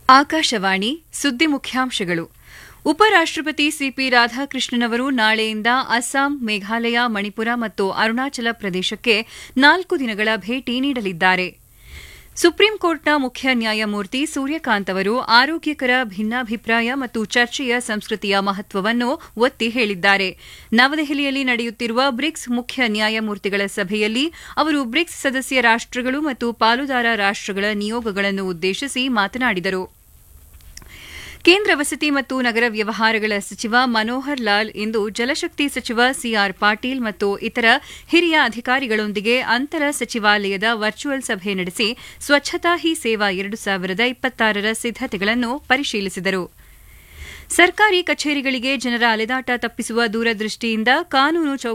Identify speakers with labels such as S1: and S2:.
S1: ಆಕಾಶವಾಣಿ ಸುದ್ದಿ ಮುಖ್ಯಾಂಶಗಳು ಉಪರಾಷ್ಟಪತಿ ಸಿಪಿ ರಾಧಾಕೃಷ್ಣನ್ ಅವರು ನಾಳೆಯಿಂದ ಅಸ್ಸಾಂ ಮೇಘಾಲಯ ಮಣಿಪುರ ಮತ್ತು ಅರುಣಾಚಲ ಪ್ರದೇಶಕ್ಕೆ ನಾಲ್ಕು ದಿನಗಳ ಭೇಟಿ ನೀಡಲಿದ್ದಾರೆ ಸುಪ್ರೀಂ ಕೋರ್ಟ್ನ ಮುಖ್ಯ ನ್ಯಾಯಮೂರ್ತಿ ಸೂರ್ಯಕಾಂತ್ ಅವರು ಆರೋಗ್ಯಕರ ಭಿನ್ನಾಭಿಪ್ರಾಯ ಮತ್ತು ಚರ್ಚೆಯ ಸಂಸ್ಕೃತಿಯ ಮಹತ್ವವನ್ನು ಒತ್ತಿ ಹೇಳಿದ್ದಾರೆ ನವದೆಹಲಿಯಲ್ಲಿ ನಡೆಯುತ್ತಿರುವ ಬ್ರಿಕ್ಸ್ ಮುಖ್ಯ ನ್ಯಾಯಮೂರ್ತಿಗಳ ಸಭೆಯಲ್ಲಿ ಅವರು ಬ್ರಿಕ್ಸ್ ಸದಸ್ಯ ರಾಷ್ಟಗಳು ಮತ್ತು ಪಾಲುದಾರ ರಾಷ್ಟಗಳ ನಿಯೋಗಗಳನ್ನು ಉದ್ದೇಶಿಸಿ ಮಾತನಾಡಿದರು ಕೇಂದ್ರ ವಸತಿ ಮತ್ತು ನಗರ ವ್ಯವಹಾರಗಳ ಸಚಿವ ಮನೋಹರ್ ಲಾಲ್ ಇಂದು ಜಲಶಕ್ತಿ ಸಚಿವ ಸಿಆರ್ ಪಾಟೀಲ್ ಮತ್ತು ಇತರ ಹಿರಿಯ ಅಧಿಕಾರಿಗಳೊಂದಿಗೆ ಅಂತರ ಸಚಿವಾಲಯದ ವರ್ಚುವಲ್ ಸಭೆ ನಡೆಸಿ ಸ್ವಚ್ಛತಾ ಹಿ ಸೇವಾ ಎರಡು ಸಾವಿರದ ಇಪ್ಪತ್ತಾರರ ಸಿದ್ದತೆಗಳನ್ನು ಪರಿಶೀಲಿಸಿದರು ಸರ್ಕಾರಿ ಕಚೇರಿಗಳಿಗೆ ಜನರ ಅಲೆದಾಟ ತಪ್ಪಿಸುವ ದೂರದೃಷ್ಟಿಯಿಂದ ಕಾನೂನು